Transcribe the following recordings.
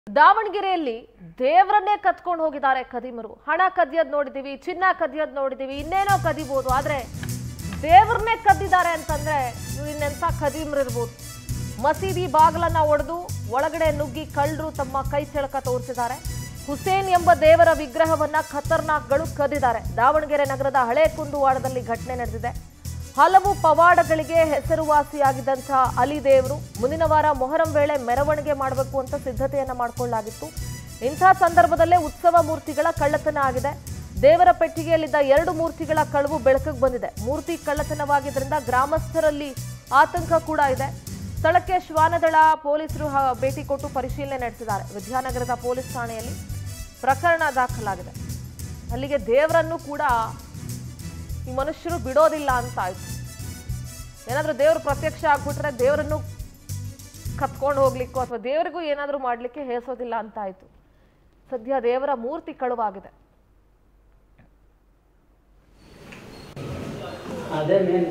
ದಾವಣಗೆರೆಯಲ್ಲಿ ದೇವರನ್ನೇ ಕತ್ಕೊಂಡು ಹೋಗಿದ್ದಾರೆ ಕದಿಮರು ಹಣ ಕದಿಯೋದ್ ನೋಡಿದೀವಿ ಚಿನ್ನ ಕದಿಯೋದ್ ನೋಡಿದೀವಿ ಇನ್ನೇನೋ ಕದಿಬೋದು ಆದ್ರೆ ದೇವ್ರನ್ನೇ ಕದ್ದಿದ್ದಾರೆ ಅಂತಂದ್ರೆ ಇವ್ರು ಇನ್ನೆಂಥ ಕದೀಮ್ರು ಇರ್ಬೋದು ಮಸೀದಿ ಬಾಗಿಲನ್ನ ಒಡೆದು ಒಳಗಡೆ ನುಗ್ಗಿ ಕಳ್ಳರು ತಮ್ಮ ಕೈ ಚಳಕ ತೋರಿಸಿದ್ದಾರೆ ಹುಸೇನ್ ಎಂಬ ದೇವರ ವಿಗ್ರಹವನ್ನ ಖತರ್ನಾಕ್ಗಳು ಕದ್ದಿದ್ದಾರೆ ದಾವಣಗೆರೆ ನಗರದ ಹಳೆ ಕುಂದುವಾಡದಲ್ಲಿ ಘಟನೆ ನಡೆದಿದೆ ಹಲವು ಪವಾಡಗಳಿಗೆ ಹೆಸರುವಾಸಿಯಾಗಿದ್ದಂಥ ಅಲಿ ದೇವರು ಮುಂದಿನ ವಾರ ಮೊಹರಂ ವೇಳೆ ಮೆರವಣಿಗೆ ಮಾಡಬೇಕು ಅಂತ ಸಿದ್ಧತೆಯನ್ನ ಮಾಡಿಕೊಳ್ಳಲಾಗಿತ್ತು ಇಂಥ ಸಂದರ್ಭದಲ್ಲೇ ಉತ್ಸವ ಮೂರ್ತಿಗಳ ಕಳ್ಳತನ ಆಗಿದೆ ದೇವರ ಪೆಟ್ಟಿಗೆಯಲ್ಲಿದ್ದ ಎರಡು ಮೂರ್ತಿಗಳ ಕಳವು ಬೆಳಕಿಗೆ ಬಂದಿದೆ ಮೂರ್ತಿ ಕಳ್ಳತನವಾಗಿದ್ದರಿಂದ ಗ್ರಾಮಸ್ಥರಲ್ಲಿ ಆತಂಕ ಕೂಡ ಇದೆ ಸ್ಥಳಕ್ಕೆ ಶ್ವಾನದಳ ಪೊಲೀಸರು ಹ- ಭೇಟಿ ಕೊಟ್ಟು ಪರಿಶೀಲನೆ ನಡೆಸಿದ್ದಾರೆ ವಿದ್ಯಾನಗರದ ಪೊಲೀಸ್ ಠಾಣೆಯಲ್ಲಿ ಪ್ರಕರಣ ದಾಖಲಾಗಿದೆ ಅಲ್ಲಿಗೆ ದೇವರನ್ನು ಕೂಡ ಈ ಮನುಷ್ಯರು ಬಿಡೋದಿಲ್ಲ ಅಂತ ಆಯ್ತು ಏನಾದ್ರೂ ದೇವ್ರು ಪ್ರತ್ಯಕ್ಷ ಆಗ್ಬಿಟ್ರೆ ದೇವರನ್ನು ಕತ್ಕೊಂಡು ಹೋಗ್ಲಿಕ್ಕೋ ಅಥವಾ ದೇವರಿಗೂ ಏನಾದ್ರೂ ಮಾಡ್ಲಿಕ್ಕೆ ಹೇಸೋದಿಲ್ಲ ಅಂತ ಆಯ್ತು ಸದ್ಯ ದೇವರ ಮೂರ್ತಿ ಕಳುವಾಗಿದೆ ಅದೇ ಮೇನ್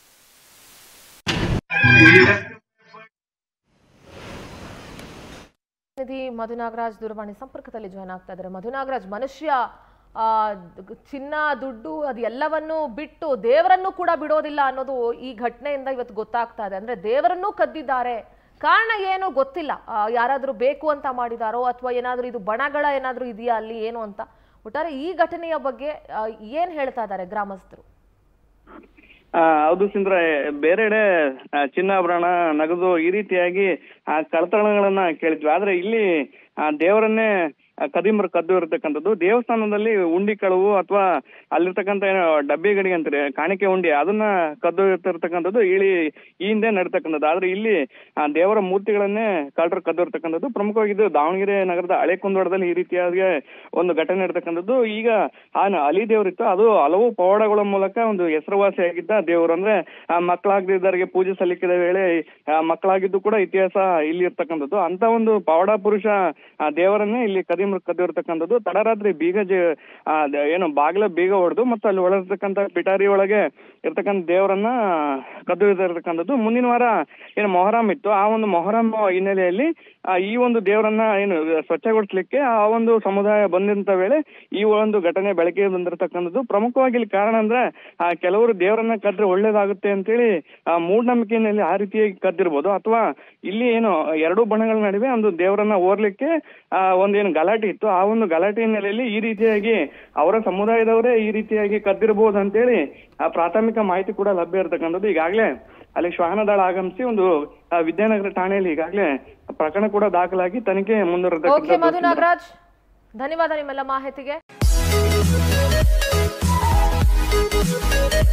ನಿಧಿ ಮಧುನಾಗರಾಜ್ ದೂರವಾಣಿ ಸಂಪರ್ಕದಲ್ಲಿ ಜಾಯ್ನ್ ಆಗ್ತಾ ಇದ್ದಾರೆ ಮಧುನಾಗರಾಜ್ ಮನುಷ್ಯ ಆ, ದ್- ಚಿನ್ನ ದುಡ್ಡು ಅದು ಎಲ್ಲವನ್ನೂ ಬಿಟ್ಟು ದೇವರನ್ನು ಕೂಡ ಬಿಡೋದಿಲ್ಲ ಅನ್ನೋದು ಈ ಘಟನೆಯಿಂದ ಇವತ್ತು ಗೊತ್ತಾಗ್ತಾ ಇದೆ ಅಂದ್ರೆ ದೇವರನ್ನೂ ಕದ್ದಿದ್ದಾರೆ ಕಾರಣ ಏನು ಗೊತ್ತಿಲ್ಲ ಆ, ಯಾರಾದ್ರೂ ಬೇಕು ಅಂತ ಮಾಡಿದಾರೋ ಅಥವಾ ಏನಾದ್ರೂ ಇದು ಬಣಗಳ ಏನಾದ್ರೂ ಇದೆಯಾ ಅಲ್ಲಿ ಏನು ಅಂತ ಒಟ್ಟಾರೆ ಈ ಘಟನೆಯ ಬಗ್ಗೆ ಆ, ಏನ್ ಹೇಳ್ತಾ ಇದ್ದಾರೆ ಗ್ರಾಮಸ್ಥರು ಆ, ಹೌದು ಸಿಂದ್ರ ಬೇರೆಡೆ ಆ, ಚಿನ್ನಾಭರಣ ನಗದು ಈ ರೀತಿಯಾಗಿ ಆ ಕಳ್ತನಗಳನ್ನ ಕೇಳಿದ್ವಿ ಆದ್ರೆ ಇಲ್ಲಿ ಆ ದೇವರನ್ನೇ ಆ, ಕದಿಮರು ಕದ್ದು ಇರತಕ್ಕಂಥದ್ದು ದೇವಸ್ಥಾನದಲ್ಲಿ ಉಂಡಿ ಕಳುವು ಅಥವಾ ಅಲ್ಲಿರ್ತಕ್ಕಂಥ ಏನೋ ಡಬ್ಬಿ ಗಡಿ ಅಂತಾರೆ ಕಾಣಿಕೆ ಉಂಡಿ ಅದನ್ನ ಕದ್ದು ಇರ್ತಿರ್ತಕ್ಕಂಥದ್ದು ಇಲ್ಲಿ ಈ ಹಿಂದೆ ನಡೀತಕ್ಕಂಥದ್ದು ಆದ್ರೆ ಇಲ್ಲಿ ಆ ದೇವರ ಮೂರ್ತಿಗಳನ್ನೇ ಕಳ್ಳರು ಕದ್ದು ಇರ್ತಕ್ಕಂಥದ್ದು ಪ್ರಮುಖವಾಗಿ ಇದು ದಾವಣಗೆರೆ ನಗರದ ಹಳೆ ಕುಂದವಾಡದಲ್ಲಿ ಈ ರೀತಿಯಾಗಿ ಒಂದು ಘಟನೆ ನಡೀತಕ್ಕಂಥದ್ದು ಈಗ ಆ ನ- ಅಲಿ ದೇವರಿತ್ತು ಅದು ಹಲವು ಪವಾಡಗಳ ಮೂಲಕ ಒಂದು ಹೆಸರುವಾಸಿಯಾಗಿದ್ದ ದೇವರು ಅಂದ್ರೆ ಆ ಮಕ್ಕಳಾಗದಿದ್ದವರಿಗೆ ಪೂಜೆ ಸಲ್ಲಿಸಿದ ವೇಳೆ ಆ ಮಕ್ಕಳಾಗಿದ್ದು ಕೂಡ ಇತಿಹಾಸ ಇಲ್ಲಿ ಇರ್ತಕ್ಕಂಥದ್ದು ಅಂತ ಒಂದು ಪವಾಡ ಪುರುಷ ಆ ದೇವರನ್ನೇ ಇಲ್ಲಿ ಕದಿಮರು ಕದ್ದಿರ್ತಕ್ಕಂಥದ್ದು ತಡರಾತ್ರಿ ಬೀಗ ಜ ಆ ದ- ಏನು ಬಾಗಿಲ ಬೀಗ ಹೊಡೆದು ಮತ್ತು ಅಲ್ಲಿ ಒಳಗಿರ್ತಕ್ಕಂಥ ಪಿಟಾರಿ ಒಳಗೆ ಇರ್ತಕ್ಕಂಥ ದೇವರನ್ನ ಕದ್ದು ಇರ್ತಕ್ಕಂಥದ್ದು ಮುಂದಿನ ವಾರ ಏನು ಮೊಹರಂ ಇತ್ತು ಆ ಒಂದು ಮೊಹರಂ ಹಿನ್ನೆಲೆಯಲ್ಲಿ ಆ, ಈ ಒಂದು ದೇವರನ್ನ ಏನು ಸ್ವಚ್ಛಗೊಳಿಸ್ಲಿಕ್ಕೆ ಆ ಒಂದು ಸಮುದಾಯ ಬಂದಂತ ವೇಳೆ ಈ ಒಂದು ಘಟನೆ ಬೆಳಕಿಗೆ ಬಂದಿರತಕ್ಕಂಥದ್ದು ಪ್ರಮುಖವಾಗಿ ಇಲ್ಲಿ ಕಾರಣ ಅಂದ್ರೆ ಆ ಕೆಲವರು ದೇವರನ್ನ ಕದ್ರೆ ಒಳ್ಳೇದಾಗುತ್ತೆ ಅಂತೇಳಿ ಆ ಮೂಢನಂಬಿಕೆಯಲ್ಲಿ ಆ ರೀತಿಯಾಗಿ ಕದ್ದಿರ್ಬೋದು ಅಥವಾ ಇಲ್ಲಿ ಏನು ಎರಡು ಬಣಗಳ ನಡುವೆ ಒಂದು ದೇವರನ್ನ ಓರ್ಲಿಕ್ಕೆ ಆ ಒಂದೇನು ಗಲಾಟೆ ಇತ್ತು ಆ ಒಂದು ಗಲಾಟೆ ಹಿನ್ನೆಲೆಯಲ್ಲಿ ಈ ರೀತಿಯಾಗಿ ಅವರ ಸಮುದಾಯದವರೇ ಈ ರೀತಿಯಾಗಿ ಕದ್ದಿರಬಹುದು ಅಂತೇಳಿ ಆ ಪ್ರಾಥಮಿಕ ಮಾಹಿತಿ ಕೂಡ ಲಭ್ಯ ಇರತಕ್ಕಂಥದ್ದು ಈಗಾಗಲೇ ಅಲ್ಲಿ ಶ್ವಾನ ದಳ ಆಗಮಿಸಿ ಒಂದು ಆ, ವಿದ್ಯಾನಗರ ಠಾಣೆಯಲ್ಲಿ ಈಗಾಗಲೇ ಪ್ರಕರಣ ಕೂಡ ದಾಖಲಾಗಿ ತನಿಖೆ ಓಕೆ ಮುಂದುವರೆದ ಮಧುನಾಗರಾಜ್ ಧನ್ಯವಾದ ನಿಮ್ಮೆಲ್ಲ ಮಾಹಿತಿಗೆ